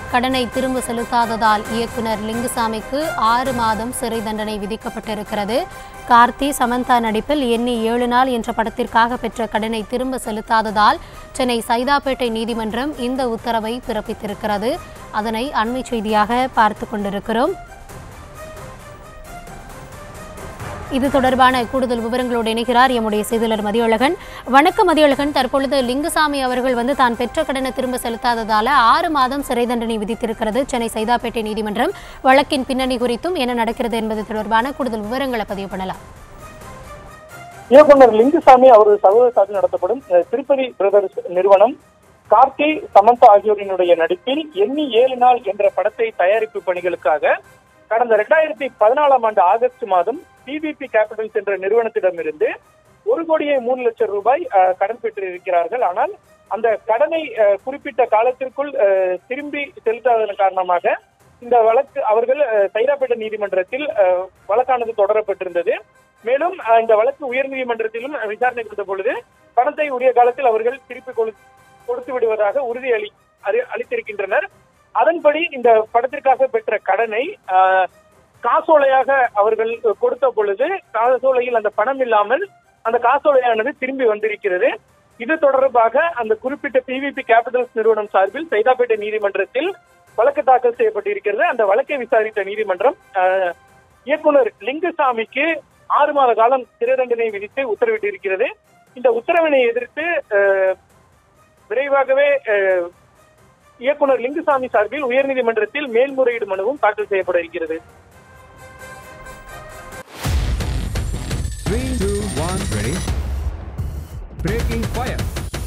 கடனை திரும்ப செலுத்தாததால் இயக்குனர் லிங்குசாமிக்கு ஆறு மாதம் சிறை தண்டனை விதிக்கப்பட்டிருக்கிறது கார்த்தி சமந்தா நடிப்பில் எண்ணி ஏழு நாள் என்ற படத்திற்காக பெற்ற கடனை திரும்ப செலுத்தாததால் சென்னை சைதாப்பேட்டை நீதிமன்றம் இந்த உத்தரவை பிறப்பித்திருக்கிறது அதனை அண்மை செய்தியாக பார்த்து கொண்டிருக்கிறோம் இது தொடர்பான கூடுதல் விவரங்களோடு இணைகிறார் எம்முடைய செய்தியாளர் மதியழகன் வணக்கம் மதியழகன் தற்பொழுது லிங்குசாமி அவர்கள் வந்து தான் பெற்ற கடனை திரும்ப செலுத்தாததால ஆறு மாதம் சிறை தண்டனை விதித்திருக்கிறது சென்னை சைதாப்பேட்டை நீதிமன்றம் வழக்கின் பின்னணி குறித்தும் என்ன நடக்கிறது என்பது தொடர்பான கூடுதல் விவரங்களை பதிவு பண்ணலாம் இயக்குனர் லிங்குசாமி அவரது சகோதர சார்பில் நடத்தப்படும் அஹ், திருப்பதி பிரதர்ஸ் நிறுவனம் கார்த்தி சமந்தா ஆகியோரினுடைய நடிப்பில் எண்ணி ஏழு நாள் என்ற படத்தை தயாரிப்பு பணிகளுக்காக கடந்த இரண்டாயிரத்தி பதினாலாம் ஆண்டு ஆகஸ்ட் மாதம் டிபிபி கேபிட்டல்ஸ் என்ற நிறுவனத்திடமிருந்து ஒரு கோடியே மூணு லட்சம் ரூபாய் அஹ், கடன் பெற்றிருக்கிறார்கள் ஆனால் அந்த கடனை அஹ், குறிப்பிட்ட காலத்திற்குள் அஹ், திரும்பி செலுத்தாததன் காரணமாக இந்த வழக்கு அவர்கள் அஹ், சைதாப்பேட்டை நீதிமன்றத்தில் அஹ், வழக்கானது தொடரப்பட்டிருந்தது மேலும் அஹ், இந்த வழக்கு உயர்நீதிமன்றத்திலும் அஹ், விசாரணை கொடுத்த பொழுது பணத்தை உரிய காலத்தில் அவர்கள் திருப்பி கொடு- கொடுத்து விடுவதாக உறுதி அளி அறி- அளித்திருக்கின்றனர் அதன்படி இந்த படத்திற்காக பெற்ற கடனை அஹ், காசோலையாக அவர்கள் கொடுத்த பொழுது காசோலையில் அந்த பணம் இல்லாமல் அந்த காசோலையானது திரும்பி வந்திருக்கிறது இது தொடர்பாக அந்த குறிப்பிட்ட பிவிபி கேபிட்டல்ஸ் நிறுவனம் சார்பில் சைதாப்பேட்டை நீதிமன்றத்தில் வழக்கு தாக்கல் செய்யப்பட்டிருக்கிறது அந்த வழக்கை விசாரித்த நீதிமன்றம் அஹ், இயக்குனர் லிங்குசாமிக்கு ஆறு மாத காலம் சிறை தண்டனை விதித்து உத்தரவிட்டிருக்கிறது இந்த உத்தரவினை எதிர்த்து அஹ், விரைவாகவே அஹ், இயக்குனர் லிங்குசாமி சார்பில் உயர்நீதிமன்றத்தில் மேல்முறையீடு மனுவும் தாக்கல் செய்யப்பட இருக்கிறது Three, two, one, ready. Breaking fire.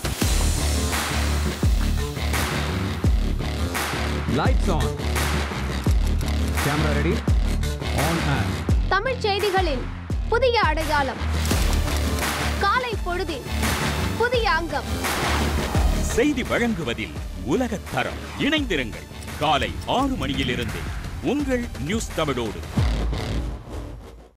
Lights on. Camera ready. On and. தமிழ்ச் செய்திகளின் புதிய அடையாளம் காலை பொழுதில் புதிய அங்கம் செய்தி வழங்குவதில் உலகத் தரம் இணைந்திருங்கள் காலை ஆறு மணியிலிருந்து உங்கள் நியூஸ் தமிழோடு